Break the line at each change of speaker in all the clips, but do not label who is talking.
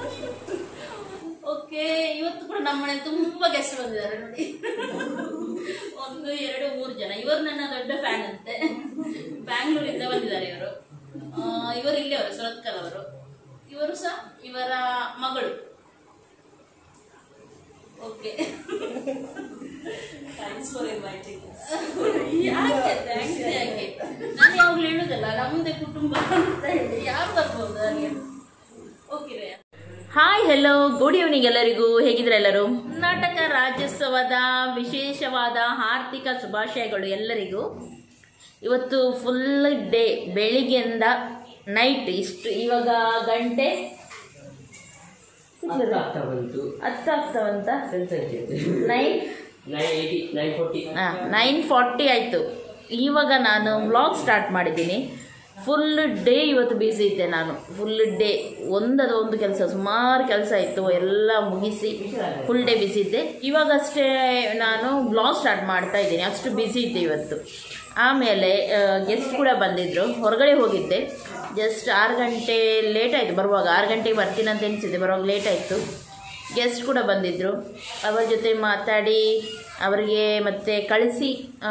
Okay ಇವತ್ತು ಕೂಡ ನಮ್ಮನೆ ತುಂಬಾ ಗೆಸ್ಟ್ ಬಂದಿದ್ದಾರೆ ನೋಡಿ ಒಂದು ಎರಡು ಮೂರು ಜನ ಇವರು ನನ್ನ ದೊಡ್ಡ ಫ್ಯಾನ್ ಅಂತೆ ಬ್ಯಾಂಗ್ಳೂರಿಂದ ಬಂದಿದ್ದಾರೆ ಇವರು ಆ, ಇವರು ಇಲ್ಲಿ ಅವರು ಸುರತ್ಕಲ್ ಅವರು ಇವರು ಸಹ ಇವರ ಮಗಳು ಓಕೆ
ಥ್ಯಾಂಕ್ಸ್ ಫಾರ್ ಇನ್ವೈಟಿಂಗ್
ಯಾಕೆ ಥ್ಯಾಂಕ್ಸ್ ಯಾಕೆ ನಾನು ಯಾವಾಗಲೂ ಹೇಳುದಲ್ಲ ನಮ್ಮದೇ ಕುಟುಂಬ ಅಂತ ಹೇಳಿ ಯಾರು ಬರ್ಬೋದು ಹಾಗೆ ಓಕೆ ರೇ ಹಾಯ್ ಹೆಲೋ ಗುಡ್ ಈವ್ನಿಂಗ್ ಎಲ್ಲರಿಗೂ ಹೇಗಿದ್ರೆ ಎಲ್ಲರೂ ಕರ್ನಾಟಕ ರಾಜ್ಯೋತ್ಸವದ ವಿಶೇಷವಾದ ಆರ್ಥಿಕ ಶುಭಾಶಯಗಳು ಎಲ್ಲರಿಗೂ ಇವತ್ತು ಫುಲ್ ಡೇ ಬೆಳಿಗ್ಗೆಯಿಂದ ನೈಟ್ ಇಷ್ಟು ಇವಾಗ ಗಂಟೆ
ಅರ್ಥ ಆಗ್ತಾ ಬಂತು
ಹತ್ತಾಗ್ತಾವಂತ
ಸಂಜೆ
nine
nine eighty nine forty
nine forty ಆಯಿತು ಇವಾಗ ನಾನು ವ್ಲಾಗ್ ಸ್ಟಾರ್ಟ್ ಮಾಡಿದ್ದೀನಿ ಫುಲ್ ಡೇ ಇವತ್ತು ಬ್ಯುಸಿ ಇದ್ದೆ ನಾನು ಫುಲ್ ಡೇ ಒಂದದ ಒಂದು ಕೆಲಸ ಸುಮಾರು ಕೆಲಸ ಇತ್ತು ಎಲ್ಲ ಮುಗಿಸಿ ಫುಲ್ ಡೇ ಬ್ಯುಸಿ ಇದ್ದೆ ಇವಾಗಷ್ಟೇ ನಾನು ವ್ಲಾಗ್ ಸ್ಟಾರ್ಟ್ ಮಾಡ್ತಾ ಇದ್ದೀನಿ ಅಷ್ಟು ಬ್ಯುಸಿ ಇದ್ದೆ ಇವತ್ತು ಆಮೇಲೆ ಗೆಸ್ಟ್ ಕೂಡ ಬಂದಿದ್ದರು ಹೊರಗಡೆ ಹೋಗಿದ್ದೆ ಜಸ್ಟ್ ಆರು ಗಂಟೆ ಲೇಟ್ ಆಯಿತು ಬರುವಾಗ ಆರು ಗಂಟೆಗೆ ಬರ್ತೀನಿ ಅಂತ ಎನಿಸಿದ್ದೆ ಬರುವಾಗ ಲೇಟ್ ಆಯಿತು ಗೆಸ್ಟ್ ಕೂಡ ಬಂದಿದ್ದರು ಅವರ ಜೊತೆ ಮಾತಾಡಿ ಅವರಿಗೆ ಮತ್ತೆ ಕಳಿಸಿ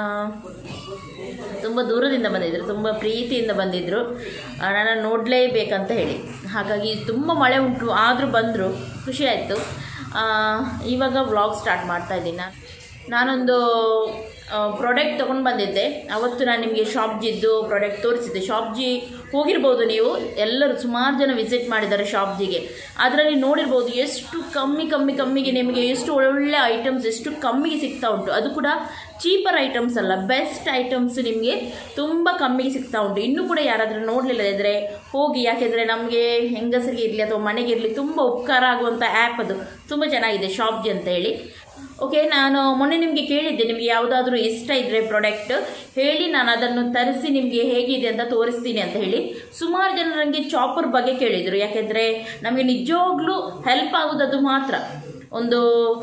ತುಂಬ ದೂರದಿಂದ ಬಂದಿದ್ದರು ತುಂಬ ಪ್ರೀತಿಯಿಂದ ಬಂದಿದ್ದರು ನನ್ನ ನೋಡಲೇಬೇಕಂತ ಹೇಳಿ ಹಾಗಾಗಿ ತುಂಬ ಮಳೆ ಉಂಟು ಆದರೂ ಬಂದರು ಖುಷಿ ಆಯಿತು ಇವಾಗ ವ್ಲಾಗ್ ಸ್ಟಾರ್ಟ್ ಮಾಡ್ತಾ ಇದ್ದೀನಿ ನಾನು ನಾನೊಂದು ಪ್ರಾಡಕ್ಟ್ ತೊಗೊಂಡು ಬಂದಿದ್ದೆ ಅವತ್ತು ನಾನು ನಿಮಗೆ ಶಾಪ್ಜಿದ್ದು ಪ್ರಾಡಕ್ಟ್ ತೋರಿಸಿದ್ದೆ ಶಾಪ್ಜಿ ಹೋಗಿರ್ಬೋದು ನೀವು ಎಲ್ಲರೂ ಸುಮಾರು ಜನ ವಿಸಿಟ್ ಮಾಡಿದ್ದಾರೆ ಶಾಪ್ಜಿಗೆ ಅದರಲ್ಲಿ ನೋಡಿರ್ಬೋದು ಎಷ್ಟು ಕಮ್ಮಿ ಕಮ್ಮಿ ಕಮ್ಮಿಗೆ ನಿಮಗೆ ಎಷ್ಟು ಒಳ್ಳೊಳ್ಳೆ ಐಟಮ್ಸ್ ಎಷ್ಟು ಕಮ್ಮಿಗೆ ಸಿಗ್ತಾ ಉಂಟು ಅದು ಕೂಡ ಚೀಪರ್ ಐಟಮ್ಸ್ ಅಲ್ಲ ಬೆಸ್ಟ್ ಐಟಮ್ಸ್ ನಿಮಗೆ ತುಂಬ ಕಮ್ಮಿಗೆ ಸಿಗ್ತಾ ಉಂಟು ಇನ್ನೂ ಕೂಡ ಯಾರಾದರೂ ನೋಡಲಿಲ್ಲ ಇದ್ದರೆ ಹೋಗಿ ಯಾಕೆಂದರೆ ನಮಗೆ ಹೆಂಗಸರಿಗೆ ಇರಲಿ ಅಥವಾ ಮನೆಗೆ ಇರಲಿ ತುಂಬ ಉಪಕಾರ ಆಗುವಂಥ ಆ್ಯಪ್ ಅದು ತುಂಬ ಚೆನ್ನಾಗಿದೆ ಶಾಪ್ಜಿ ಅಂತ ಹೇಳಿ ಓಕೆ ನಾನು ಮೊನ್ನೆ ನಿಮಗೆ ಕೇಳಿದ್ದೆ ನಿಮಗೆ ಯಾವುದಾದ್ರೂ ಇಷ್ಟ ಇದ್ದರೆ ಪ್ರಾಡಕ್ಟ್ ಹೇಳಿ ನಾನು ಅದನ್ನು ತರಿಸಿ ನಿಮಗೆ ಹೇಗಿದೆ ಅಂತ ತೋರಿಸ್ತೀನಿ ಅಂತ ಹೇಳಿ ಸುಮಾರು ಜನ ನನಗೆ ಚಾಪರ್ ಬಗ್ಗೆ ಕೇಳಿದರು ಯಾಕೆಂದರೆ ನಮಗೆ ನಿಜವಾಗ್ಲೂ ಹೆಲ್ಪ್ ಆಗೋದದು ಮಾತ್ರ ಒಂದು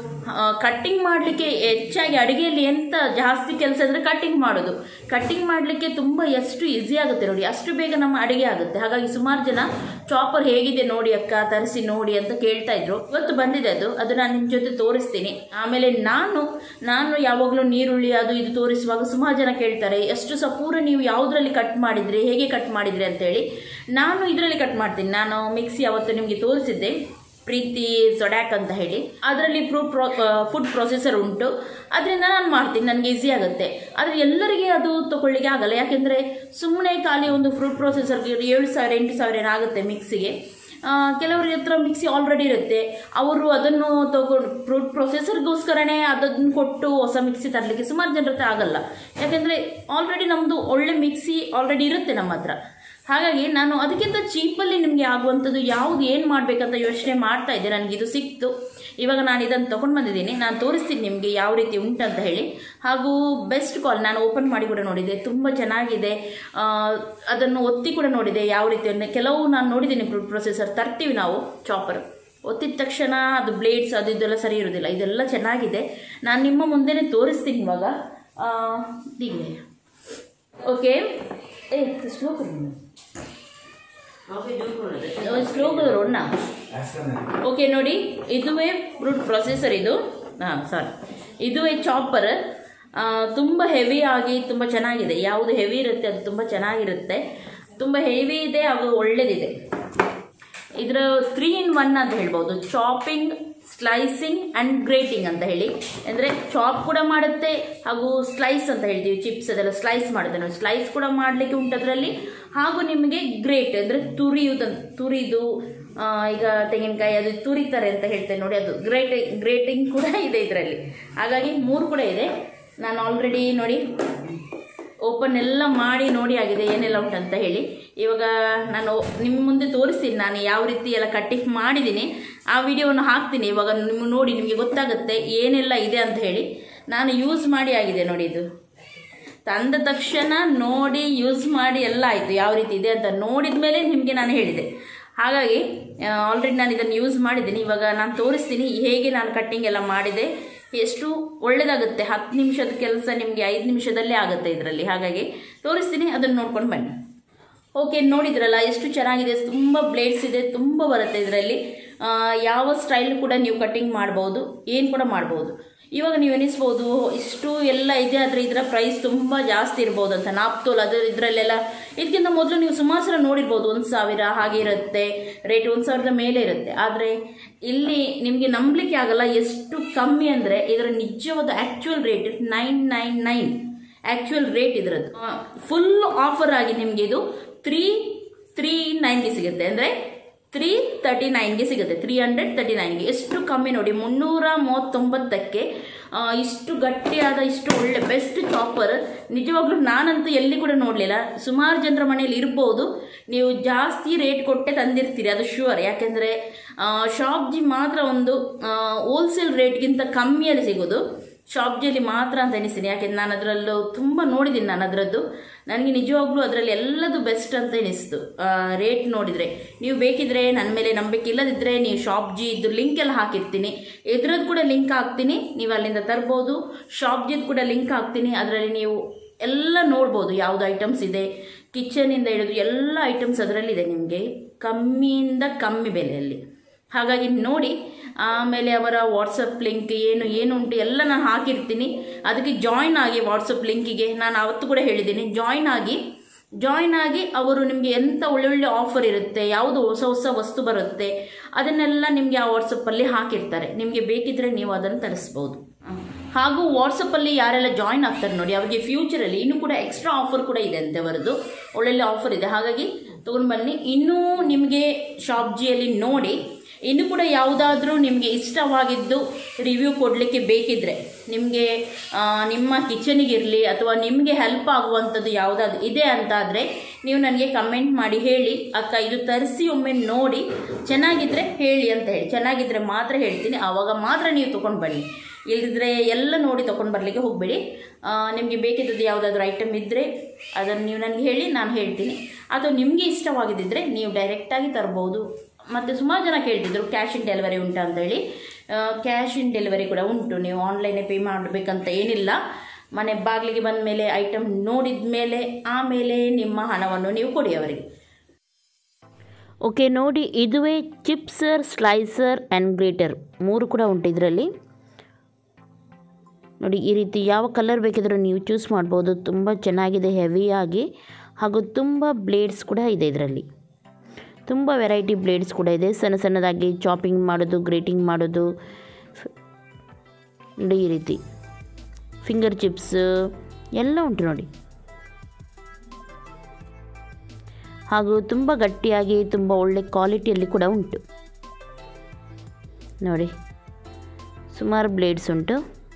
ಕಟ್ಟಿಂಗ್ ಮಾಡಲಿಕ್ಕೆ ಹೆಚ್ಚಾಗಿ ಅಡುಗೆಯಲ್ಲಿ ಎಂತ ಜಾಸ್ತಿ ಕೆಲಸ ಅಂದರೆ ಕಟ್ಟಿಂಗ್ ಮಾಡೋದು ಕಟ್ಟಿಂಗ್ ಮಾಡಲಿಕ್ಕೆ ತುಂಬ ಎಷ್ಟು ಈಸಿ ಆಗುತ್ತೆ ನೋಡಿ ಅಷ್ಟು ಬೇಗ ನಮ್ಮ ಅಡುಗೆ ಆಗುತ್ತೆ ಹಾಗಾಗಿ ಸುಮಾರು ಜನ ಚಾಪರ್ ಹೇಗಿದೆ ನೋಡಿ ಅಕ್ಕ ತರಿಸಿ ನೋಡಿ ಅಂತ ಕೇಳ್ತಾ ಇದ್ರು ಇವತ್ತು ಬಂದಿದೆ ಅದು ಅದು ನಾನು ನಿಮ್ಮ ಜೊತೆ ತೋರಿಸ್ತೀನಿ ಆಮೇಲೆ ನಾನು ನಾನು ಯಾವಾಗಲೂ ನೀರುಳ್ಳಿ ಅದು ಇದು ತೋರಿಸುವಾಗ ಸುಮಾರು ಜನ ಕೇಳ್ತಾರೆ ಎಷ್ಟು ಸಹ ಪೂರ ನೀವು ಯಾವುದರಲ್ಲಿ ಕಟ್ ಮಾಡಿದ್ರಿ ಹೇಗೆ ಕಟ್ ಮಾಡಿದ್ರಿ ಅಂತೇಳಿ ನಾನು ಇದರಲ್ಲಿ ಕಟ್ ಮಾಡ್ತೀನಿ ನಾನು ಮಿಕ್ಸಿ ಅವತ್ತು ನಿಮಗೆ ತೋರಿಸಿದ್ದೆ ಪ್ರೀತಿ ಸೊಡ್ಯಾಕ್ ಅಂತ ಹೇಳಿ ಅದರಲ್ಲಿ ಫ್ರೂಟ್ ಪ್ರೊ ಫುಡ್ ಪ್ರೊಸೆಸರ್ ಉಂಟು ಅದರಿಂದ ನಾನು ಮಾಡ್ತೀನಿ ನನಗೆ ಈಸಿ ಆಗುತ್ತೆ ಆದರೆ ಎಲ್ಲರಿಗೆ ಅದು ತಗೊಳ್ಳಿಕ್ಕೆ ಆಗಲ್ಲ ಯಾಕೆಂದರೆ ಸುಮ್ಮನೆ ಖಾಲಿ ಒಂದು ಫ್ರೂಟ್ ಪ್ರೊಸೆಸರ್ಗೆ ಏಳು ಸಾವಿರ ಎಂಟು ಸಾವಿರ ಏನಾಗುತ್ತೆ ಮಿಕ್ಸಿಗೆ ಕೆಲವ್ರ ಹತ್ರ ಮಿಕ್ಸಿ ಆಲ್ರೆಡಿ ಇರುತ್ತೆ ಅವರು ಅದನ್ನು ತಗೊಂಡು ಫ್ರೂಟ್ ಪ್ರೊಸೆಸರ್ಗೋಸ್ಕರನೇ ಅದನ್ನು ಕೊಟ್ಟು ಹೊಸ ಮಿಕ್ಸಿ ತರಲಿಕ್ಕೆ ಸುಮಾರು ಜನರ ಹತ್ರ ಆಗಲ್ಲ ಯಾಕೆಂದರೆ ಆಲ್ರೆಡಿ ನಮ್ಮದು ಒಳ್ಳೆ ಮಿಕ್ಸಿ ಆಲ್ರೆಡಿ ಇರುತ್ತೆ ನಮ್ಮ ಹತ್ರ ಹಾಗಾಗಿ ನಾನು ಅದಕ್ಕಿಂತ ಚೀಪಲ್ಲಿ ನಿಮಗೆ ಆಗುವಂಥದ್ದು ಯಾವುದು ಏನು ಮಾಡಬೇಕಂತ ಯೋಚನೆ ಮಾಡ್ತಾ ಇದ್ದೆ ನನಗೆ ಇದು ಸಿಕ್ತು ಇವಾಗ ನಾನು ಇದನ್ನು ತೊಗೊಂಡು ಬಂದಿದ್ದೀನಿ ನಾನು ತೋರಿಸ್ತೀನಿ ನಿಮಗೆ ಯಾವ ರೀತಿ ಉಂಟಂತ ಹೇಳಿ ಹಾಗೂ ಬೆಸ್ಟ್ ಕಾಲ್ ನಾನು ಓಪನ್ ಮಾಡಿ ಕೂಡ ನೋಡಿದೆ ತುಂಬ ಚೆನ್ನಾಗಿದೆ ಆ, ಅದನ್ನು ಒತ್ತಿ ಕೂಡ ನೋಡಿದೆ ಯಾವ ರೀತಿ ಅಂದ್ರೆ ಕೆಲವು ನಾನು ನೋಡಿದ್ದೀನಿ ಫುಡ್ ಪ್ರೊಸೆಸರ್ ತರ್ತೀವಿ ನಾವು ಚಾಪರ್ ಒತ್ತಿದ ತಕ್ಷಣ ಅದು ಬ್ಲೇಡ್ಸ್ ಅದು ಇದೆಲ್ಲ ಸರಿ ಇರೋದಿಲ್ಲ ಇದೆಲ್ಲ ಚೆನ್ನಾಗಿದೆ ನಾನು ನಿಮ್ಮ ಮುಂದೆನೇ ತೋರಿಸ್ತೀನಿ ಇವಾಗ ಆ, ಹೀಗೆ ಓಕೆ ಏ ಸ್ಲೋ ಸ್ಲೋ ರೋಡ್ನ ಓಕೆ ನೋಡಿ ಇದುವೇ ಫ್ರೂಟ್ ಪ್ರೊಸೆಸರ್ ಇದು ಹಾಂ ಸಾರಿ ಇದುವೇ ಚಾಪರ್ ತುಂಬ ಹೆವಿ ಆಗಿ ತುಂಬ ಚೆನ್ನಾಗಿದೆ ಯಾವುದು ಹೆವಿ ಇರುತ್ತೆ ಅದು ತುಂಬ ಚೆನ್ನಾಗಿರುತ್ತೆ ತುಂಬ ಹೆವಿ ಇದೆ ಹಾಗೂ ಒಳ್ಳೆದಿದೆ ಇದರ ತ್ರೀ ಇನ್ ಒನ್ ಅಂತ ಹೇಳ್ಬೋದು ಚಾಪಿಂಗ್ ಸ್ಲೈಸಿಂಗ್ ಆ್ಯಂಡ್ ಗ್ರೇಟಿಂಗ್ ಅಂತ ಹೇಳಿ ಅಂದರೆ ಚಾಪ್ ಕೂಡ ಮಾಡುತ್ತೆ ಹಾಗೂ ಸ್ಲೈಸ್ ಅಂತ ಹೇಳ್ತೀವಿ ಚಿಪ್ಸ್ ಅದೆಲ್ಲ ಸ್ಲೈಸ್ ಮಾಡುತ್ತೆ ನಾವು ಸ್ಲೈಸ್ ಕೂಡ ಮಾಡಲಿಕ್ಕೆ ಉಂಟು ಅದರಲ್ಲಿ ಹಾಗೂ ನಿಮಗೆ ಗ್ರೇಟ್ ಅಂದರೆ ತುರಿಯುವುದು ತುರಿದು ಆ, ಈಗ ತೆಂಗಿನಕಾಯಿ ಅದು ತುರಿತಾರೆ ಅಂತ ಹೇಳ್ತೇವೆ ನೋಡಿ ಅದು ಗ್ರೇಟ್ ಗ್ರೇಟಿಂಗ್ ಕೂಡ ಇದೆ ಇದರಲ್ಲಿ ಹಾಗಾಗಿ ಮೂರು ಕೂಡ ಇದೆ ನಾನು ಆಲ್ರೆಡಿ ನೋಡಿ ಓಪನ್ ಎಲ್ಲ ಮಾಡಿ ನೋಡಿ ಆಗಿದೆ ಏನೆಲ್ಲ ಉಂಟಂತ ಹೇಳಿ ಇವಾಗ ನಾನು ನಿಮ್ಮ ಮುಂದೆ ತೋರಿಸ್ತೀನಿ ನಾನು ಯಾವ ರೀತಿ ಎಲ್ಲ ಕಟ್ಟಿಂಗ್ ಮಾಡಿದ್ದೀನಿ ಆ ವಿಡಿಯೋವನ್ನು ಹಾಕ್ತೀನಿ ಇವಾಗ ನಿಮ್ಮ ನೋಡಿ ನಿಮಗೆ ಗೊತ್ತಾಗುತ್ತೆ ಏನೆಲ್ಲ ಇದೆ ಅಂತ ಹೇಳಿ ನಾನು ಯೂಸ್ ಮಾಡಿ ಆಗಿದೆ ನೋಡಿ ಇದು ತಂದ ತಕ್ಷಣ ನೋಡಿ ಯೂಸ್ ಮಾಡಿ ಎಲ್ಲ ಆಯಿತು ಯಾವ ರೀತಿ ಇದೆ ಅಂತ ನೋಡಿದ ಮೇಲೆ ನಿಮಗೆ ನಾನು ಹೇಳಿದೆ ಹಾಗಾಗಿ ಆಲ್ರೆಡಿ ನಾನು ಇದನ್ನು ಯೂಸ್ ಮಾಡಿದ್ದೀನಿ ಇವಾಗ ನಾನು ತೋರಿಸ್ತೀನಿ ಹೇಗೆ ನಾನು ಕಟ್ಟಿಂಗ್ ಎಲ್ಲ ಮಾಡಿದೆ ಎಷ್ಟು ಒಳ್ಳೆಯದಾಗುತ್ತೆ ಹತ್ತು ನಿಮಿಷದ ಕೆಲಸ ನಿಮಗೆ ಐದು ನಿಮಿಷದಲ್ಲೇ ಆಗುತ್ತೆ ಇದರಲ್ಲಿ ಹಾಗಾಗಿ ತೋರಿಸ್ತೀನಿ ಅದನ್ನು ನೋಡ್ಕೊಂಡು ಬನ್ನಿ ಓಕೆ ನೋಡಿದ್ರಲ್ಲ ಎಷ್ಟು ಚೆನ್ನಾಗಿದೆ ತುಂಬ ಬ್ಲೇಡ್ಸ್ ಇದೆ ತುಂಬ ಬರುತ್ತೆ ಇದರಲ್ಲಿ ಯಾವ ಸ್ಟೈಲ್ ಕೂಡ ನೀವು ಕಟ್ಟಿಂಗ್ ಮಾಡ್ಬೋದು ಏನು ಕೂಡ ಮಾಡ್ಬೋದು ಇವಾಗ ನೀವು ಎನಿಸ್ಬೋದು ಇಷ್ಟು ಎಲ್ಲ ಇದೆ ಆದರೆ ಇದರ ಪ್ರೈಸ್ ತುಂಬ ಜಾಸ್ತಿ ಇರ್ಬೋದು ಅಂತ ನಾಪ್ತೋಲ್ ಅದು ಇದರಲ್ಲೆಲ್ಲ ಇದಕ್ಕಿಂತ ಮೊದಲು ನೀವು ಸುಮಾರು ಸಲ ನೋಡಿರ್ಬೋದು ಒಂದು ಸಾವಿರ ಹಾಗೆ ಇರುತ್ತೆ ರೇಟ್ ಒಂದು ಸಾವಿರದ ಮೇಲೆ ಇರುತ್ತೆ ಆದರೆ ಇಲ್ಲಿ ನಿಮಗೆ ನಂಬಲಿಕ್ಕೆ ಆಗಲ್ಲ ಎಷ್ಟು ಕಮ್ಮಿ ಅಂದರೆ ಇದರ ನಿಜವಾದ actual rate nine nine nine actual rate ಇದರದ್ದು ಫುಲ್ ಆಫರ್ ಆಗಿ ನಿಮಗೆ ಇದು ತ್ರೀ ತ್ರೀ ನೈನ್ಗೆ ಸಿಗುತ್ತೆ ಅಂದರೆ ತ್ರೀ ತರ್ಟಿ ನೈನ್ಗೆ ಸಿಗುತ್ತೆ ತ್ರೀ ಹಂಡ್ರೆಡ್ ತರ್ಟಿ ನೈನ್ಗೆ ಎಷ್ಟು ಕಮ್ಮಿ ನೋಡಿ ಮುನ್ನೂರ ಮೂವತ್ತೊಂಬತ್ತಕ್ಕೆ ಆ, ಇಷ್ಟು ಗಟ್ಟಿಯಾದ ಇಷ್ಟು ಒಳ್ಳೆ ಬೆಸ್ಟ್ ಚಾಪರ್ ನಿಜವಾಗ್ಲೂ ನಾನಂತೂ ಎಲ್ಲಿ ಕೂಡ ನೋಡಲಿಲ್ಲ ಸುಮಾರು ಜನರ ಮನೆಯಲ್ಲಿ ಇರ್ಬೋದು ನೀವು ಜಾಸ್ತಿ ರೇಟ್ ಕೊಟ್ಟೆ ತಂದಿರ್ತೀರಿ ಅದು ಶೂರ್ ಯಾಕೆಂದರೆ ಶಾಪ್ಜಿ ಮಾತ್ರ ಒಂದು ಹೋಲ್ಸೇಲ್ ರೇಟ್ಗಿಂತ ಕಮ್ಮಿಯಲ್ಲಿ ಸಿಗೋದು ಶಾಪ್ಜಿಯಲ್ಲಿ ಮಾತ್ರ ಅಂತ ಎನಿಸ್ತೀನಿ ಯಾಕೆಂದ್ರೆ ನಾನು ಅದರಲ್ಲೂ ತುಂಬ ನೋಡಿದ್ದೀನಿ ನಾನು ಅದರದ್ದು ನನಗೆ ನಿಜವಾಗ್ಲೂ ಅದರಲ್ಲಿ ಎಲ್ಲದು ಬೆಸ್ಟ್ ಅಂತ ಎನಿಸ್ತು ರೇಟ್ ನೋಡಿದರೆ ನೀವು ಬೇಕಿದ್ರೆ ನನ್ನ ಮೇಲೆ ನಂಬಿಕೆ ಇಲ್ಲದಿದ್ದರೆ ನೀವು ಶಾಪ್ಜಿ ಇದು ಲಿಂಕ್ ಎಲ್ಲ ಹಾಕಿರ್ತೀನಿ ಇದ್ರದ್ದು ಕೂಡ ಲಿಂಕ್ ಹಾಕ್ತೀನಿ ನೀವು ಅಲ್ಲಿಂದ ತರ್ಬೋದು ಶಾಪ್ಜಿದು ಕೂಡ ಲಿಂಕ್ ಹಾಕ್ತೀನಿ ಅದರಲ್ಲಿ ನೀವು ಎಲ್ಲ ನೋಡ್ಬೋದು ಯಾವುದು ಐಟಮ್ಸ್ ಇದೆ ಕಿಚನಿಂದ ಹಿಡಿದು ಎಲ್ಲ ಐಟಮ್ಸ್ ಅದರಲ್ಲಿದೆ ನಿಮಗೆ ಕಮ್ಮಿಯಿಂದ ಕಮ್ಮಿ ಬೆಲೆಯಲ್ಲಿ ಹಾಗಾಗಿ ನೋಡಿ ಆಮೇಲೆ ಅವರ ವಾಟ್ಸಪ್ ಲಿಂಕ್ ಏನು ಏನು ಉಂಟು ಎಲ್ಲ ನಾನು ಹಾಕಿರ್ತೀನಿ ಅದಕ್ಕೆ ಜಾಯ್ನ್ ಆಗಿ ವಾಟ್ಸಪ್ ಲಿಂಕಿಗೆ ನಾನು ಅವತ್ತು ಕೂಡ ಹೇಳಿದ್ದೀನಿ ಜಾಯ್ನ್ ಆಗಿ ಜಾಯ್ನ್ ಆಗಿ ಅವರು ನಿಮಗೆ ಎಂಥ ಒಳ್ಳೊಳ್ಳೆ ಆಫರ್ ಇರುತ್ತೆ ಯಾವುದು ಹೊಸ ಹೊಸ ವಸ್ತು ಬರುತ್ತೆ ಅದನ್ನೆಲ್ಲ ನಿಮಗೆ ಆ ವಾಟ್ಸಪ್ಪಲ್ಲಿ ಹಾಕಿರ್ತಾರೆ ನಿಮಗೆ ಬೇಕಿದ್ರೆ ನೀವು ಅದನ್ನು ತರಿಸ್ಬೋದು ಹಾಗೂ ವಾಟ್ಸಪ್ಪಲ್ಲಿ ಯಾರೆಲ್ಲ ಜಾಯ್ನ್ ಆಗ್ತಾರೆ ನೋಡಿ ಅವರಿಗೆ ಫ್ಯೂಚರಲ್ಲಿ ಇನ್ನೂ ಕೂಡ ಎಕ್ಸ್ಟ್ರಾ ಆಫರ್ ಕೂಡ ಇದೆ ಅಂತೆ ಅವರದ್ದು ಒಳ್ಳೊಳ್ಳೆ ಆಫರ್ ಇದೆ ಹಾಗಾಗಿ ತೊಗೊಂಡು ಬನ್ನಿ ಇನ್ನೂ ನಿಮಗೆ ಶಾಪ್ಜಿಯಲ್ಲಿ ನೋಡಿ ಇನ್ನು ಕೂಡ ಯಾವುದಾದ್ರೂ ನಿಮಗೆ ಇಷ್ಟವಾಗಿದ್ದು ರಿವ್ಯೂ ಕೊಡಲಿಕ್ಕೆ ಬೇಕಿದ್ರೆ ನಿಮಗೆ ಆ, ನಿಮ್ಮ ಕಿಚನಿಗಿರಲಿ ಅಥವಾ ನಿಮಗೆ ಹೆಲ್ಪ್ ಆಗುವಂಥದ್ದು ಯಾವುದಾದ್ರು ಇದೆ ಅಂತಾದರೆ ನೀವು ನನಗೆ ಕಮೆಂಟ್ ಮಾಡಿ ಹೇಳಿ ಅಕ್ಕ ಇದು ತರಿಸಿ ಒಮ್ಮೆ ನೋಡಿ ಚೆನ್ನಾಗಿದ್ರೆ ಹೇಳಿ ಅಂತ ಹೇಳಿ ಚೆನ್ನಾಗಿದ್ರೆ ಮಾತ್ರ ಹೇಳ್ತೀನಿ ಆವಾಗ ಮಾತ್ರ ನೀವು ತೊಗೊಂಡು ಬನ್ನಿ ಇಲ್ಲದಿದ್ದರೆ ಎಲ್ಲ ನೋಡಿ ತೊಗೊಂಡು ಬರಲಿಕ್ಕೆ ಹೋಗಬೇಡಿ ನಿಮಗೆ ಬೇಕಿದ್ದದ್ದು ಯಾವುದಾದ್ರೂ ಐಟಮ್ ಇದ್ದರೆ ಅದನ್ನು ನೀವು ನನಗೆ ಹೇಳಿ ನಾನು ಹೇಳ್ತೀನಿ ಅಥವಾ ನಿಮಗೆ ಇಷ್ಟವಾಗಿದ್ದಿದ್ರೆ ನೀವು ಡೈರೆಕ್ಟಾಗಿ ತರ್ಬೋದು ಮತ್ತು ಸುಮಾರು ಜನ ಕೇಳ್ತಿದ್ರು ಕ್ಯಾಶ್ ಇನ್ ಡೆಲಿವರಿ ಉಂಟಾ ಅಂತ ಹೇಳಿ ಕ್ಯಾಶ್ ಇನ್ ಡೆಲಿವರಿ ಕೂಡ ಉಂಟು ನೀವು ಆನ್ಲೈನೇ ಪೇ ಮಾಡಬೇಕಂತ ಏನಿಲ್ಲ ಮನೆ ಬಾಗಿಲಿಗೆ ಬಂದ ಮೇಲೆ ಐಟಮ್ ನೋಡಿದ ಮೇಲೆ ಆಮೇಲೆ ನಿಮ್ಮ ಹಣವನ್ನು ನೀವು ಕೊಡಿ ಅವರಿಗೆ
ಓಕೆ ನೋಡಿ ಇದುವೇ ಚಿಪ್ಸರ್ ಸ್ಲೈಸರ್ ಆ್ಯಂಡ್ ಗ್ರೇಟರ್ ಮೂರು ಕೂಡ ಉಂಟು ಇದರಲ್ಲಿ ನೋಡಿ ಈ ರೀತಿ ಯಾವ ಕಲರ್ ಬೇಕಿದ್ರೂ ನೀವು ಚೂಸ್ ಮಾಡ್ಬೋದು ತುಂಬ ಚೆನ್ನಾಗಿದೆ ಹೆವಿಯಾಗಿ ಹಾಗೂ ತುಂಬ ಬ್ಲೇಡ್ಸ್ ಕೂಡ ಇದೆ ಇದರಲ್ಲಿ ತುಂಬ ವೆರೈಟಿ ಬ್ಲೇಡ್ಸ್ ಕೂಡ ಇದೆ ಸಣ್ಣ ಸಣ್ಣದಾಗಿ ಚಾಪಿಂಗ್ ಮಾಡೋದು ಗ್ರೇಟಿಂಗ್ ಮಾಡೋದು ಫ್- ನೋಡಿ ಈ ರೀತಿ ಫಿಂಗರ್ ಚಿಪ್ಸ್ ಎಲ್ಲ ಉಂಟು ನೋಡಿ ಹಾಗೂ ತುಂಬ ಗಟ್ಟಿಯಾಗಿ ತುಂಬ ಒಳ್ಳೆ ಕ್ವಾಲಿಟಿಯಲ್ಲಿ ಕೂಡ ಉಂಟು ನೋಡಿ ಸುಮಾರು ಬ್ಲೇಡ್ಸ್ ಉಂಟು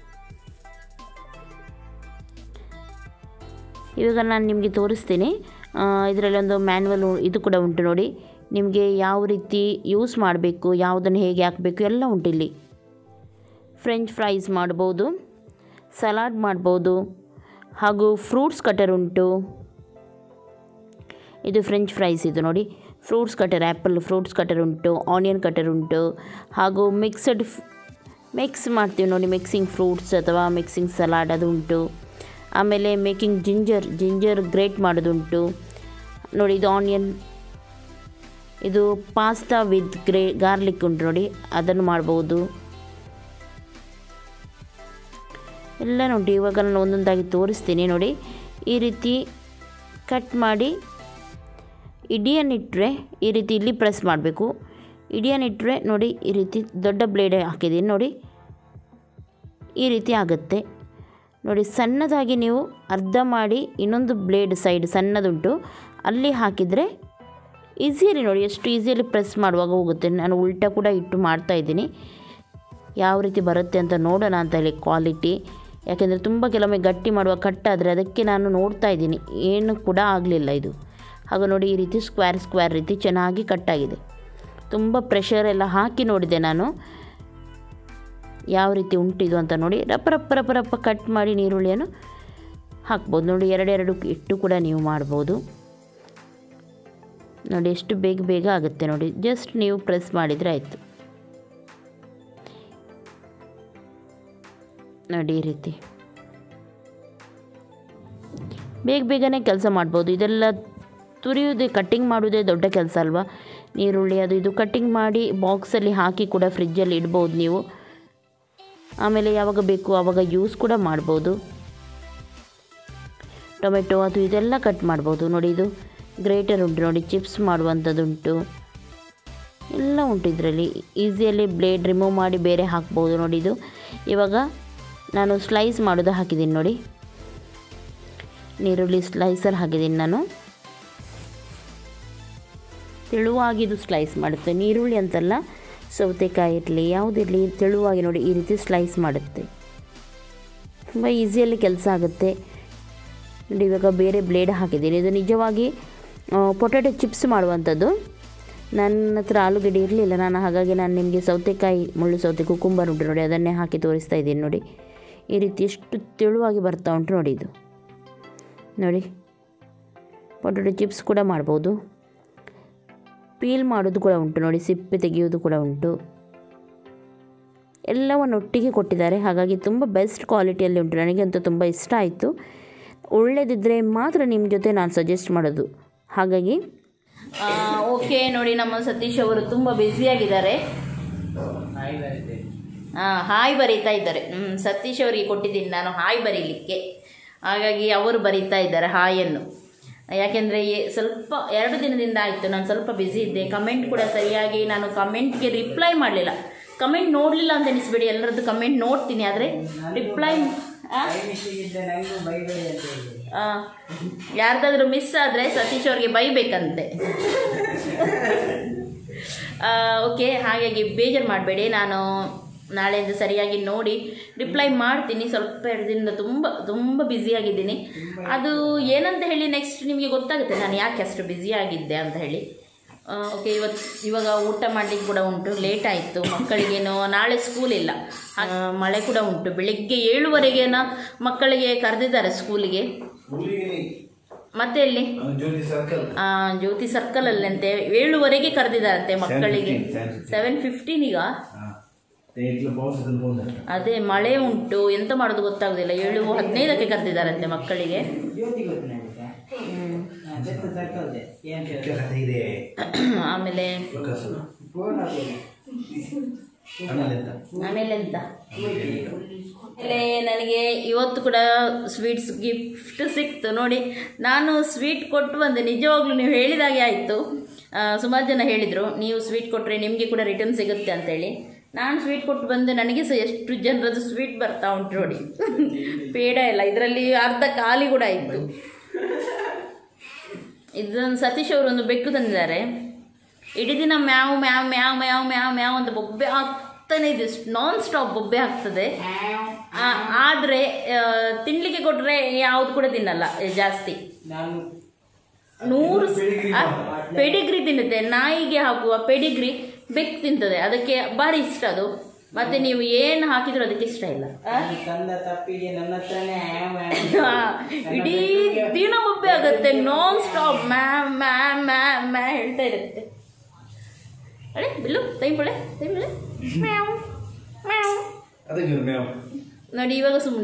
ಇವಾಗ ನಾನು ನಿಮಗೆ ತೋರಿಸ್ತೀನಿ ಇದರಲ್ಲಿ ಒಂದು ಮ್ಯಾನ್ಯಲ್ ಇದು ಕೂಡ ಉಂಟು ನೋಡಿ ನಿಮಗೆ ಯಾವ ರೀತಿ ಯೂಸ್ ಮಾಡಬೇಕು ಯಾವುದನ್ನು ಹೇಗೆ ಹಾಕಬೇಕು ಎಲ್ಲ ಉಂಟು ಇಲ್ಲಿ ಫ್ರೆಂಚ್ ಫ್ರೈಸ್ ಮಾಡ್ಬೋದು ಸಲಾಡ್ ಮಾಡ್ಬೋದು ಹಾಗೂ ಫ್ರೂಟ್ಸ್ ಕಟರ್ ಉಂಟು ಇದು ಫ್ರೆಂಚ್ ಫ್ರೈಸ್ ಇದು ನೋಡಿ fruits cutter apple fruits cutter ಉಂಟು ಆನಿಯನ್ ಕಟರ್ ಉಂಟು ಹಾಗೂ ಮಿಕ್ಸಡ್ ಮಿಕ್ಸ್ ಮಾಡ್ತೀವಿ ನೋಡಿ ಮಿಕ್ಸಿಂಗ್ ಫ್ರೂಟ್ಸ್ ಅಥವಾ ಮಿಕ್ಸಿಂಗ್ ಸಲಾಡ್ ಅದು ಉಂಟು ಆಮೇಲೆ ಮೇಕಿಂಗ್ ಜಿಂಜರ್ ಜಿಂಜರ್ ಗ್ರೇಟ್ ಮಾಡೋದುಂಟು ನೋಡಿ ಇದು ಆನಿಯನ್ ಇದು ಪಾಸ್ತಾ ವಿತ್ ಗ್ರೇ ಗಾರ್ಲಿಕ್ ಉಂಟು ನೋಡಿ ಅದನ್ನು ಮಾಡ್ಬೋದು ಎಲ್ಲ ನೋಡಿ ಇವಾಗ ನಾನು ಒಂದೊಂದಾಗಿ ತೋರಿಸ್ತೀನಿ ನೋಡಿ ಈ ರೀತಿ ಕಟ್ ಮಾಡಿ ಇಡಿಯನ್ನಿಟ್ಟರೆ ಈ ರೀತಿ ಇಲ್ಲಿ ಪ್ರೆಸ್ ಮಾಡಬೇಕು ಇಡಿಯನ್ನಿಟ್ಟರೆ ನೋಡಿ ಈ ರೀತಿ ದೊಡ್ಡ ಬ್ಲೇಡ್ ಹಾಕಿದ್ದೀನಿ ನೋಡಿ ಈ ರೀತಿ ಆಗುತ್ತೆ ನೋಡಿ ಸಣ್ಣದಾಗಿ ನೀವು ಅರ್ಧ ಮಾಡಿ ಇನ್ನೊಂದು ಬ್ಲೇಡ್ ಸೈಡ್ ಸಣ್ಣದುಂಟು ಅಲ್ಲಿ ಹಾಕಿದರೆ ಈಸಿಯಲ್ಲಿ ನೋಡಿ ಎಷ್ಟು ಈಸಿಯಲ್ಲಿ ಪ್ರೆಸ್ ಮಾಡುವಾಗ ಹೋಗುತ್ತೆ ನಾನು ಉಲ್ಟಾ ಕೂಡ ಇಟ್ಟು ಮಾಡ್ತಾ ಇದ್ದೀನಿ ಯಾವ ರೀತಿ ಬರುತ್ತೆ ಅಂತ ನೋಡೋಣ ಅಂತ ಹೇಳಿ ಕ್ವಾಲಿಟಿ ಯಾಕೆಂದರೆ ತುಂಬ ಕೆಲವೊಮ್ಮೆ ಗಟ್ಟಿ ಮಾಡುವ ಕಟ್ಟಾದರೆ ಅದಕ್ಕೆ ನಾನು ನೋಡ್ತಾ ಇದ್ದೀನಿ ಏನು ಕೂಡ ಆಗಲಿಲ್ಲ ಇದು ಹಾಗೂ ನೋಡಿ ಈ ರೀತಿ ಸ್ಕ್ವೇರ್ ಸ್ಕ್ವೇರ್ ರೀತಿ ಚೆನ್ನಾಗಿ ಕಟ್ಟಾಗಿದೆ ತುಂಬ ಪ್ರೆಷರ್ ಎಲ್ಲ ಹಾಕಿ ನೋಡಿದೆ ನಾನು ಯಾವ ರೀತಿ ಉಂಟಿದು ಅಂತ ನೋಡಿ ರಪ್ಪ ರಪ್ಪ ರಪ್ಪ ರಪ್ಪ ಕಟ್ ಮಾಡಿ ನೀರುಳ್ಳಿಯನ್ನು ಹಾಕ್ಬೋದು ನೋಡಿ ಎರಡೆರಡು ಇಟ್ಟು ಕೂಡ ನೀವು ಮಾಡ್ಬೋದು ನೋಡಿ ಎಷ್ಟು ಬೇಗ ಬೇಗ ಆಗುತ್ತೆ ನೋಡಿ ಜಸ್ಟ್ ನೀವು ಪ್ರೆಸ್ ಮಾಡಿದರೆ ಆಯಿತು ನೋಡಿ ಈ ರೀತಿ ಬೇಗ ಬೇಗನೆ ಕೆಲಸ ಮಾಡ್ಬೋದು ಇದೆಲ್ಲ ತುರಿಯೋದೇ ಕಟ್ಟಿಂಗ್ ಮಾಡೋದೇ ದೊಡ್ಡ ಕೆಲಸ ಅಲ್ವಾ ನೀರುಳ್ಳಿ ಅದು ಇದು ಕಟ್ಟಿಂಗ್ ಮಾಡಿ ಬಾಕ್ಸಲ್ಲಿ ಹಾಕಿ ಕೂಡ ಫ್ರಿಜ್ಜಲ್ಲಿ ಇಡ್ಬೋದು ನೀವು ಆಮೇಲೆ ಯಾವಾಗ ಬೇಕು ಆವಾಗ ಯೂಸ್ ಕೂಡ ಮಾಡ್ಬೋದು ಟೊಮೆಟೊ ಅದು ಇದೆಲ್ಲ ಕಟ್ ಮಾಡ್ಬೋದು ನೋಡಿ ಇದು ಗ್ರೇಟರ್ ಉಂಟು ನೋಡಿ ಚಿಪ್ಸ್ ಮಾಡುವಂಥದ್ದುಂಟು ಎಲ್ಲ ಉಂಟು ಇದರಲ್ಲಿ ಈಸಿಯಲ್ಲಿ ಬ್ಲೇಡ್ ರಿಮೂವ್ ಮಾಡಿ ಬೇರೆ ಹಾಕ್ಬೋದು ನೋಡಿ ಇದು ಇವಾಗ ನಾನು ಸ್ಲೈಸ್ ಮಾಡೋದು ಹಾಕಿದ್ದೀನಿ ನೋಡಿ ನೀರುಳ್ಳಿ ಸ್ಲೈಸರ್ ಹಾಕಿದ್ದೀನಿ ನಾನು ತೆಳುವಾಗಿ ಇದು ಸ್ಲೈಸ್ ಮಾಡುತ್ತೆ ನೀರುಳ್ಳಿ ಅಂತಲ್ಲ ಸೌತೆಕಾಯಿ ಇರಲಿ ಯಾವುದಿರಲಿ ತೆಳುವಾಗಿ ನೋಡಿ ಈ ರೀತಿ ಸ್ಲೈಸ್ ಮಾಡುತ್ತೆ ತುಂಬ ಈಸಿಯಲ್ಲಿ ಕೆಲಸ ಆಗುತ್ತೆ ನೋಡಿ ಇವಾಗ ಬೇರೆ ಬ್ಲೇಡ್ ಹಾಕಿದ್ದೀನಿ ಇದು ನಿಜವಾಗಿ ಪೊಟ್ಯಾಟೊ ಚಿಪ್ಸ್ ಮಾಡುವಂಥದ್ದು ನನ್ನ ಹತ್ರ ಆಲೂಗಡ್ಡೆ ಇರಲಿಲ್ಲ ನಾನು ಹಾಗಾಗಿ ನಾನು ನಿಮಗೆ ಸೌತೆಕಾಯಿ ಮುಳ್ಳು ಸೌತೆ ಕುಕುಂಬರ್ ಉಂಟು ನೋಡಿ ಅದನ್ನೇ ಹಾಕಿ ತೋರಿಸ್ತಾ ಇದ್ದೀನಿ ನೋಡಿ ಈ ರೀತಿ ಎಷ್ಟು ತೆಳುವಾಗಿ ಬರ್ತಾ ಉಂಟು ನೋಡಿ ಇದು ನೋಡಿ ಪೊಟ್ಯಾಟೊ ಚಿಪ್ಸ್ ಕೂಡ ಮಾಡ್ಬೋದು ಪೀಲ್ ಮಾಡೋದು ಕೂಡ ಉಂಟು ನೋಡಿ ಸಿಪ್ಪೆ ತೆಗೆಯೋದು ಕೂಡ ಉಂಟು ಎಲ್ಲವನ್ನು ಒಟ್ಟಿಗೆ ಕೊಟ್ಟಿದ್ದಾರೆ ಹಾಗಾಗಿ ತುಂಬ ಬೆಸ್ಟ್ ಕ್ವಾಲಿಟಿಯಲ್ಲಿ ಉಂಟು ನನಗಂತೂ ತುಂಬ ಇಷ್ಟ ಆಯಿತು ಒಳ್ಳೆದಿದ್ದರೆ ಮಾತ್ರ ನಿಮ್ಮ ಜೊತೆ ನಾನು ಸಜೆಸ್ಟ್ ಮಾಡೋದು ಹಾಗಾಗಿ
ಓಕೆ ನೋಡಿ ನಮ್ಮ ಸತೀಶ್ ಅವರು ತುಂಬ ಬ್ಯುಸಿಯಾಗಿದ್ದಾರೆ ಹಾಂ ಹಾಯ್ ಬರೀತಾ ಇದ್ದಾರೆ ಹ್ಞೂ ಸತೀಶ್ ಅವರಿಗೆ ಕೊಟ್ಟಿದ್ದೀನಿ ನಾನು ಹಾಯ್ ಬರೀಲಿಕ್ಕೆ ಹಾಗಾಗಿ ಅವರು ಬರೀತಾ ಇದ್ದಾರೆ ಹಾಯನ್ನು ಯಾಕೆಂದರೆ ಸ್ವಲ್ಪ ಎರಡು ದಿನದಿಂದ ಆಯಿತು ನಾನು ಸ್ವಲ್ಪ ಬ್ಯುಸಿ ಇದ್ದೆ ಕಮೆಂಟ್ ಕೂಡ ಸರಿಯಾಗಿ ನಾನು ಕಮೆಂಟ್ಗೆ ರಿಪ್ಲೈ ಮಾಡಲಿಲ್ಲ ಕಮೆಂಟ್ ನೋಡಲಿಲ್ಲ ಅಂತ ಎನಿಸ್ಬೇಡಿ ಎಲ್ಲರದ್ದು ಕಮೆಂಟ್ ನೋಡ್ತೀನಿ ಆದರೆ ರಿಪ್ಲೈ ಯಾರ್ದಾದ್ರೂ ಮಿಸ್ ಆದರೆ ಸತೀಶ್ ಅವ್ರಿಗೆ ಬೈಬೇಕಂತೆ ಓಕೆ ಹಾಗಾಗಿ ಬೇಜಾರು ಮಾಡಬೇಡಿ ನಾನು ನಾಳೆಯಿಂದ ಸರಿಯಾಗಿ ನೋಡಿ ರಿಪ್ಲೈ ಮಾಡ್ತೀನಿ ಸ್ವಲ್ಪ ಎರಡು ದಿನದಿಂದ ತುಂಬ ತುಂಬ ಬ್ಯುಸಿಯಾಗಿದ್ದೀನಿ ಅದು ಏನಂತ ಹೇಳಿ ನೆಕ್ಸ್ಟ್ ನಿಮಗೆ ಗೊತ್ತಾಗುತ್ತೆ ನಾನು ಯಾಕೆ ಅಷ್ಟು ಬ್ಯುಸಿಯಾಗಿದ್ದೆ ಅಂತ ಹೇಳಿ ಓಕೆ ಇವತ್ತು ಇವಾಗ ಊಟ ಮಾಡಲಿಕ್ಕೆ ಕೂಡ ಉಂಟು ಲೇಟ್ ಆಯಿತು ಮಕ್ಕಳಿಗೇನೋ ನಾಳೆ ಸ್ಕೂಲ್ ಇಲ್ಲ ಆ, ಮಳೆ ಕೂಡ ಉಂಟು ಬೆಳಿಗ್ಗೆ ಏಳುವರೆಗೇನ ಮಕ್ಕಳಿಗೆ ಕರೆದಿದ್ದಾರೆ ಸ್ಕೂಲಿಗೆ ಮತ್ತೆ ಎಲ್ಲಿ
ಜ್ಯೋತಿ ಸರ್ಕಲ್
ಆ, ಜ್ಯೋತಿ ಸರ್ಕಲ್ ಅಲ್ಲಂತೆ ಏಳುವರೆಗೆ ಕರೆದಿದ್ದಾರಂತೆ ಮಕ್ಕಳಿಗೆ
7:15,
ಸೆವೆನ್ ಫಿಫ್ಟೀನ್ ಈಗ
ಇಟ್ಲ ಪೌಸದಲ್ಲಿ ಹೋದ
ಅದೇ ಮಳೆ ಉಂಟು ಎಂತ ಮಾಡೋದು ಗೊತ್ತಾಗೋದಿಲ್ಲ ಏಳು ಹದಿನೈದಕ್ಕೆ ಕರೆದಿದ್ದಾರಂತೆ ಮಕ್ಕಳಿಗೆ ಹ್ಮ್.
ಕಥೆ ಇದೆ
ಆಮೇಲೆ
ಪ್ರಕಾಶ್ ಆಮೇಲೆ ಎಂತ
ಆಮೇಲೆ ಎಂತ ಆಮೇಲೆ ನನಗೆ ಇವತ್ತು ಕೂಡ ಸ್ವೀಟ್ಸ್ ಗಿಫ್ಟ್ ಸಿಕ್ತು ನೋಡಿ ನಾನು ಸ್ವೀಟ್ ಕೊಟ್ಟು ಬಂದೆ ನಿಜವಾಗ್ಲೂ ನೀವು ಹೇಳಿದಾಗೆ ಆಯಿತು ಸುಮಾರು ಜನ ಹೇಳಿದರು ನೀವು ಸ್ವೀಟ್ ಕೊಟ್ಟರೆ ನಿಮಗೆ ಕೂಡ ರಿಟರ್ನ್ ಸಿಗುತ್ತೆ ಅಂತೇಳಿ ನಾನು ಸ್ವೀಟ್ ಕೊಟ್ಟು ಬಂದೆ ನನಗೆ ಸಹ ಎಷ್ಟು ಜನರದ್ದು ಸ್ವೀಟ್ ಬರ್ತಾ ಉಂಟು ನೋಡಿ ಪೇಡ ಎಲ್ಲ ಇದರಲ್ಲಿ ಅರ್ಧ ಖಾಲಿ ಕೂಡ ಆಯಿತು ಇದೊಂದು ಸತೀಶ್ ಅವರು ಒಂದು ಬೆಕ್ಕು ತಂದಿದ್ದಾರೆ ಇಡೀ ದಿನ ಮ್ಯಾವ್ ಮ್ಯಾವ್ ಮ್ಯಾವ್ ಮ್ಯಾವ್ ಮ್ಯಾವ್ ಮ್ಯಾವ್ ಅಂತ ಬೊಬ್ಬೆ ಆಗ್ತಾನೆ ಇದೆ ನಾನ್ ಸ್ಟಾಪ್ ಬೊಬ್ಬೆ ಆಗ್ತದೆ ಆ- ಆದ್ರೆ ಆ, ತಿನ್ಲಿಕ್ಕೆ ಕೊಟ್ರೆ ಯಾವ್ದು ಕೂಡ ತಿನ್ನಲ್ಲ ಏ, ಜಾಸ್ತಿ ನೂರು ಪೆಡಿಗ್ರಿ ತಿನ್ನುತ್ತೆ ನಾಯಿಗೆ ಹಾಕುವ ಪೆಡಿಗ್ರಿ ಬೆಕ್ಕು ತಿಂತದೆ ಅದಕ್ಕೆ ಭಾರಿ ಇಷ್ಟ ಅದು ಮತ್ತೆ ನೀವು ಏನು ಹಾಕಿದ್ರು ಅದಕ್ಕೆ ಇಷ್ಟ ಇಲ್ಲ ಆ?
ತಂದ ತಪ್ಪಿಗೆ ನನ್ನ ಹತ್ರನೇ
ಆ, ಇಡೀ ದಿನ ಬೊಬ್ಬೆ ಆಗುತ್ತೆ ನಾನ್ ಸ್ಟಾಪ್ ಮ್ಯಾ ಮ್ಯಾ ಮ್ಯಾ ಮ್ಯಾ ಹೇಳ್ತಾ ಇರುತ್ತೆ ಅಡೆ ಬಿಲ್ಲು ತೈಂಬಳೆ ತೈಂಬಳೆ ಮ್ಯಾವ್ ಮ್ಯಾವ್
ಅದಕ್ಕೆ ಮೇವ್
ನೋಡಿ ಇವಾಗ ಸುಮ್ಮನೆ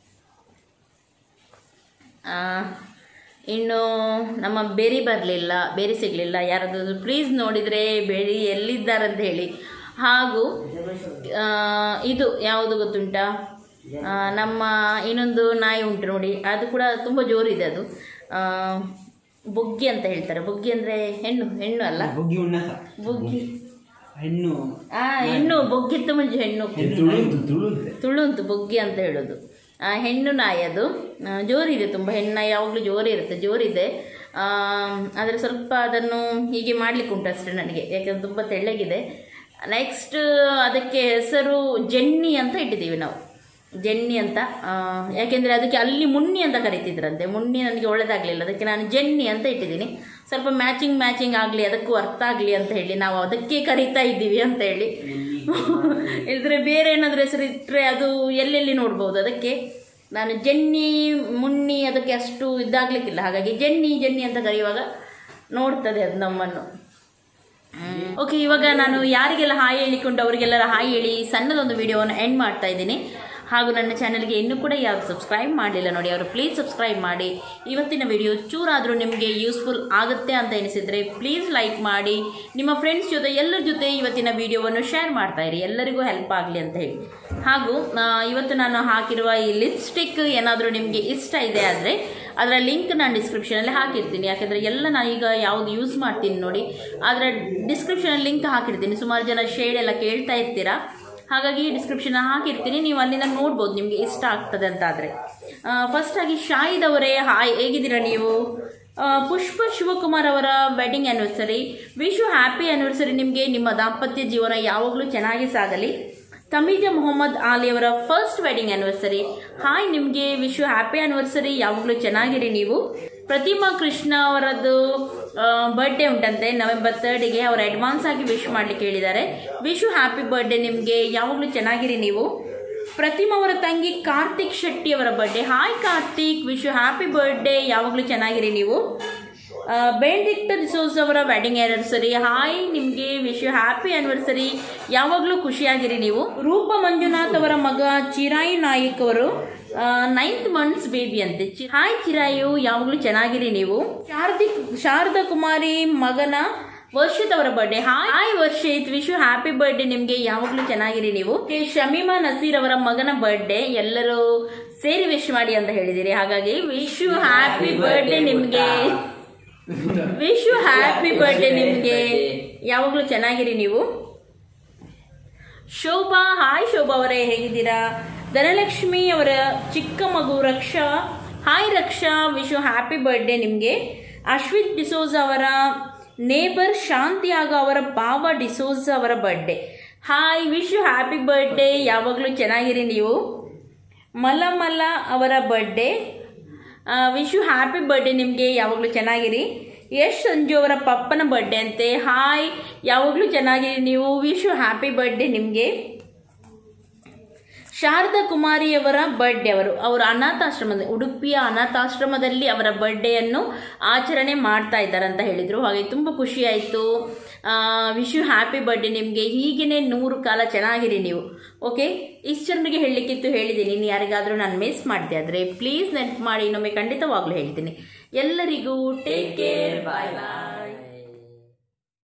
ಇನ್ನು ನಮ್ಮ ಬೇರಿ ಬರಲಿಲ್ಲ ಬೇರಿ ಸಿಗಲಿಲ್ಲ ಯಾರಾದರೂ ಪ್ಲೀಸ್ ನೋಡಿದರೆ ಬೇರಿ ಎಲ್ಲಿದ್ದಾರಂತ ಹೇಳಿ ಹಾಗೂ ಆ, ಇದು ಯಾವುದು ಗೊತ್ತುಂಟಾ ಆ, ನಮ್ಮ ಇನ್ನೊಂದು ನಾಯಿ ಉಂಟು ನೋಡಿ ಅದು ಕೂಡ ತುಂಬ ಜೋರಿದೆ ಅದು ಆ, ಬೊಗ್ಗಿ ಅಂತ ಹೇಳ್ತಾರೆ ಬೊಗ್ಗಿ ಅಂದರೆ ಹೆಣ್ಣು ಹೆಣ್ಣು ಅಲ್ಲ
ಬುಗ್ಗಿ ಉಣ್ಣಸ
ಬೊಗ್ಗಿ
ಹೆಣ್ಣು
ಆ ಹೆಣ್ಣು ಬೊಗ್ಗಿತ್ತು ಮುಂಚೆ ಹೆಣ್ಣು
ತುಳುಂತು ತುಳುಂತೆ
ತುಳುಂತು ಬೊಗ್ಗಿ ಅಂತ ಹೇಳೋದು ಆ, ಹೆಣ್ಣು ನಾಯಿ ಅದು ಆ, ಜೋರಿದೆ ತುಂಬ ಹೆಣ್ಣು ನಾಯಿ ಯಾವಾಗಲೂ ಜೋರಿ ಇರುತ್ತೆ ಜೋರಿದೆ ಆ, ಆದರೆ ಸ್ವಲ್ಪ ಅದನ್ನು ಹೀಗೆ ಮಾಡಲಿಕ್ಕೆ ಉಂಟು ಅಷ್ಟೇ ನನಗೆ ಯಾಕಂದ್ರೆ ತುಂಬ ತೆಳ್ಳಗಿದೆ ನೆಕ್ಸ್ಟ್ ಅದಕ್ಕೆ ಹೆಸರು ಜೆನ್ನಿ ಅಂತ ಇಟ್ಟಿದ್ದೀವಿ ನಾವು ಜೆನ್ನಿ ಅಂತ ಆ, ಯಾಕೆಂದರೆ ಅದಕ್ಕೆ ಅಲ್ಲಿ ಮುನ್ನಿ ಅಂತ ಕರಿತಿದ್ರಂತೆ ಮುನ್ನಿ ನನಗೆ ಒಳ್ಳೆದಾಗಲಿಲ್ಲ ಅದಕ್ಕೆ ನಾನು ಜೆನ್ನಿ ಅಂತ ಇಟ್ಟಿದ್ದೀನಿ ಸ್ವಲ್ಪ ಮ್ಯಾಚಿಂಗ್ ಮ್ಯಾಚಿಂಗ್ ಆಗಲಿ ಅದಕ್ಕೂ ಅರ್ಥ ಆಗಲಿ ಅಂತ ಹೇಳಿ ನಾವು ಅದಕ್ಕೆ ಕರಿತಾ ಇದ್ದೀವಿ ಅಂತ ಹೇಳಿ ಇಲ್ದ್ರೆ ಬೇರೆ ಏನಾದರೂ ಹೆಸರು ಇಟ್ಟರೆ ಅದು ಎಲ್ಲೆಲ್ಲಿ ನೋಡ್ಬೋದು ಅದಕ್ಕೆ ನಾನು ಜೆನ್ನಿ ಮುನ್ನಿ ಅದಕ್ಕೆ ಅಷ್ಟು ಇದಾಗಲಿಕ್ಕಿಲ್ಲ ಹಾಗಾಗಿ ಜೆನ್ನಿ ಜೆನ್ನಿ ಅಂತ ಕರೆಯುವಾಗ ನೋಡ್ತದೆ ಅದು ನಮ್ಮನ್ನು ಓಕೆ ಇವಾಗ ನಾನು ಯಾರಿಗೆಲ್ಲ ಹಾಯ್ ಹೇಳಿಕೊಂಡು ಅವರಿಗೆಲ್ಲರ ಹಾಯ್ ಹೇಳಿ ಸಣ್ಣದೊಂದು ವಿಡಿಯೋವನ್ನು ಎಂಡ್ ಮಾಡ್ತಾ ಇದ್ದೀನಿ ಹಾಗೂ ನನ್ನ ಚಾನಲ್ಗೆ ಇನ್ನೂ ಕೂಡ ಯಾರು ಸಬ್ಸ್ಕ್ರೈಬ್ ಮಾಡಲಿಲ್ಲ ನೋಡಿ ಅವರು ಪ್ಲೀಸ್ ಸಬ್ಸ್ಕ್ರೈಬ್ ಮಾಡಿ ಇವತ್ತಿನ ವಿಡಿಯೋ ಚೂರಾದರೂ ನಿಮಗೆ ಯೂಸ್ಫುಲ್ ಆಗುತ್ತೆ ಅಂತ ಎನಿಸಿದರೆ ಪ್ಲೀಸ್ ಲೈಕ್ ಮಾಡಿ ನಿಮ್ಮ ಫ್ರೆಂಡ್ಸ್ ಜೊತೆ ಎಲ್ಲರ ಜೊತೆ ಇವತ್ತಿನ ವಿಡಿಯೋವನ್ನು ಶೇರ್ ಮಾಡ್ತಾ ಇರಿ ಎಲ್ಲರಿಗೂ ಹೆಲ್ಪ್ ಆಗಲಿ ಅಂತ ಹೇಳಿ ಹಾಗೂ ಆ, ಇವತ್ತು ನಾನು ಹಾಕಿರುವ ಈ ಲಿಪ್ಸ್ಟಿಕ್ ಏನಾದರೂ ನಿಮಗೆ ಇಷ್ಟ ಇದೆ ಆದರೆ ಅದರ ಲಿಂಕ್ ನಾನು ಡಿಸ್ಕ್ರಿಪ್ಷನಲ್ಲಿ ಹಾಕಿರ್ತೀನಿ ಯಾಕೆಂದರೆ ಎಲ್ಲ ನಾನೀಗ ಯಾವುದು ಯೂಸ್ ಮಾಡ್ತೀನಿ ನೋಡಿ ಅದರ ಡಿಸ್ಕ್ರಿಪ್ಷನಲ್ಲಿ ಲಿಂಕ್ ಹಾಕಿರ್ತೀನಿ ಸುಮಾರು ಜನ ಶೇಡ್ ಎಲ್ಲ ಕೇಳ್ತಾ ಇರ್ತೀರಾ ಹಾಗಾಗಿ ಡಿಸ್ಕ್ರಿಪ್ಷನ್ ಹಾಕಿರ್ತೀನಿ ನೀವು ಅಲ್ಲಿಂದ ನೋಡ್ಬೋದು ನಿಮಗೆ ಇಷ್ಟ ಆಗ್ತದೆ ಅಂತಾದರೆ ಫಸ್ಟಾಗಿ ಶಾಹಿದ್ ಅವರೇ ಹಾಯ್ ಹೇಗಿದ್ದೀರಾ ನೀವು ಆ, ಪುಷ್ಪ ಶಿವಕುಮಾರ್ ಅವರ wedding anniversary wish you happy anniversary ನಿಮಗೆ ನಿಮ್ಮ ದಾಂಪತ್ಯ ಜೀವನ ಯಾವಾಗಲೂ ಚೆನ್ನಾಗಿ ಸಾಗಲಿ ತಮೀಜಾ ಮೊಹಮ್ಮದ್ ಆಲಿ ಅವರ ಫಸ್ಟ್ ವೆಡ್ಡಿಂಗ್ ಆ್ಯನಿವರ್ಸರಿ ಹಾಯ್ ನಿಮಗೆ ವಿಶ್ ಯು ಹ್ಯಾಪಿ ಆ್ಯನಿವರ್ಸರಿ ಯಾವಾಗಲೂ ಚೆನ್ನಾಗಿರಿ ನೀವು ಪ್ರತಿಮಾ ಕೃಷ್ಣ ಅವರದ್ದು ಬರ್ಡೇ ಉಂಟಂತೆ ನವೆಂಬರ್ ತರ್ಡಿಗೆ ಅವರು ಅಡ್ವಾನ್ಸ್ ಆಗಿ ವಿಶ್ ಮಾಡಲಿಕ್ಕೆ ಹೇಳಿದ್ದಾರೆ ವಿಶ್ ಯು ಹ್ಯಾಪಿ ಬರ್ಡೇ ನಿಮಗೆ ಯಾವಾಗಲೂ ಚೆನ್ನಾಗಿರಿ ನೀವು ಪ್ರತಿಮಾ ಅವರ ತಂಗಿ ಕಾರ್ತಿಕ್ ಶೆಟ್ಟಿ ಅವರ birthday hi Karthik wish you happy birthday ಯಾವಾಗಲೂ ಚೆನ್ನಾಗಿರಿ ನೀವು ಬೆಂಡಿಕ್ಟ್ ಡಿಸೋಸ್ ಅವರ ವೆಡ್ಡಿಂಗ್ ಆ್ಯನಿವರ್ಸರಿ ಹಾಯ್ ನಿಮಗೆ ವಿಶ್ ಯು ಹ್ಯಾಪಿ ಆ್ಯನಿವರ್ಸರಿ ಯಾವಾಗಲೂ ಖುಷಿಯಾಗಿರಿ ನೀವು ರೂಪ ಮಂಜುನಾಥ್ ಅವರ ಮಗ ಚಿರಾಯಿ ನಾಯಕ್ ಅವರು ನೈನ್ತ್ ಮಂತ್ಸ್ ಬೇಬಿ ಅಂತೆ ಚಿ- ಹಾಯ್ ಚಿರಾಯು ಯಾವಾಗಲೂ ಚೆನ್ನಾಗಿರಿ ನೀವು ಶಾರದಿಕ್ ಶಾರದಾ ಕುಮಾರಿ ಮಗನ ವರ್ಷಿತ್ ಅವರ birthday hi hi Varshith wish you happy birthday ನಿಮಗೆ ಯಾವಾಗಲೂ ಚೆನ್ನಾಗಿರಿ ನೀವು Okay, ಶಮೀಮಾ ನಸೀರ್ ಅವರ ಮಗನ ಬರ್ಡೇ ಎಲ್ಲರೂ ಸೇರಿ ವಿಶ್ ಮಾಡಿ ಅಂತ ಹೇಳಿದಿರಿ ಹಾಗಾಗಿ ವಿಶ್ ಯು ಹ್ಯಾಪಿ ಬರ್ಡೇ ನಿಮಗೆ ವಿಶ್ ಯು ಹ್ಯಾಪಿ ಬರ್ಡೇ ನಿಮಗೆ ಯಾವಾಗಲೂ ಚೆನ್ನಾಗಿರಿ ನೀವು ಶೋಭಾ ಹಾಯ್ ಶೋಭಾ ಅವರೇ ಹೇಗಿದ್ದೀರಾ ಧನಲಕ್ಷ್ಮಿ ಅವರ ಚಿಕ್ಕ ಮಗು Raksha hi Raksha wish you happy birthday ನಿಮಗೆ ಅಶ್ವಿತ್ ಡಿಸೋಜ್ ಅವರ ನೇಬರ್ ಶಾಂತಿಯಾಗ ಅವರ ಭಾವ ಡಿಸೋಜ್ ಅವರ birthday hi wish you happy birthday ಯಾವಾಗಲೂ ಚೆನ್ನಾಗಿರಿ ನೀವು ಮಲಮಲ ಅವರ birthday wish you happy birthday ನಿಮಗೆ ಯಾವಾಗಲೂ ಚೆನ್ನಾಗಿರಿ ಯಶ್ ಸಂಜು ಅವರ ಪಪ್ಪನ ಬರ್ಡೇ ಅಂತೆ ಹಾಯ್ ಯಾವಾಗಲೂ ಚೆನ್ನಾಗಿರಿ ನೀವು ವಿಶ್ ಯು ಹ್ಯಾಪಿ ಬರ್ಡೇ ನಿಮಗೆ ಶಾರದಾ ಕುಮಾರಿಯವರ ಬರ್ಡೇ ಅವರು ಅವರು ಅನಾಥಾಶ್ರಮದ ಉಡುಪಿಯ ಅನಾಥಾಶ್ರಮದಲ್ಲಿ ಅವರ ಬರ್ಡೇಯನ್ನು ಆಚರಣೆ ಮಾಡ್ತಾ ಇದ್ದಾರೆ ಅಂತ ಹೇಳಿದರು ಹಾಗೆ ತುಂಬ ಖುಷಿ ಆಯಿತು ವಿಶ್ ಯು ಹ್ಯಾಪಿ ಬರ್ಡೇ ನಿಮಗೆ ಹೀಗೇ ನೂರು ಕಾಲ ಚೆನ್ನಾಗಿರಿ ನೀವು ಓಕೆ ಇಷ್ಟು ಜನರಿಗೆ ಹೇಳಲಿಕ್ಕಿತ್ತು ಹೇಳಿದ್ದೀನಿ ಇನ್ನು ಯಾರಿಗಾದರೂ ನಾನು ಮಿಸ್ ಮಾಡಿದೆ ಆದರೆ ಪ್ಲೀಸ್ ನೆನ್ಪು ಮಾಡಿ ಇನ್ನೊಮ್ಮೆ ಖಂಡಿತವಾಗ್ಲೂ ಹೇಳ್ತೀನಿ ಎಲ್ಲರಿಗೂ ಟೇಕ್ ಕೇರ್ ಬಾಯ್ ಬಾಯ್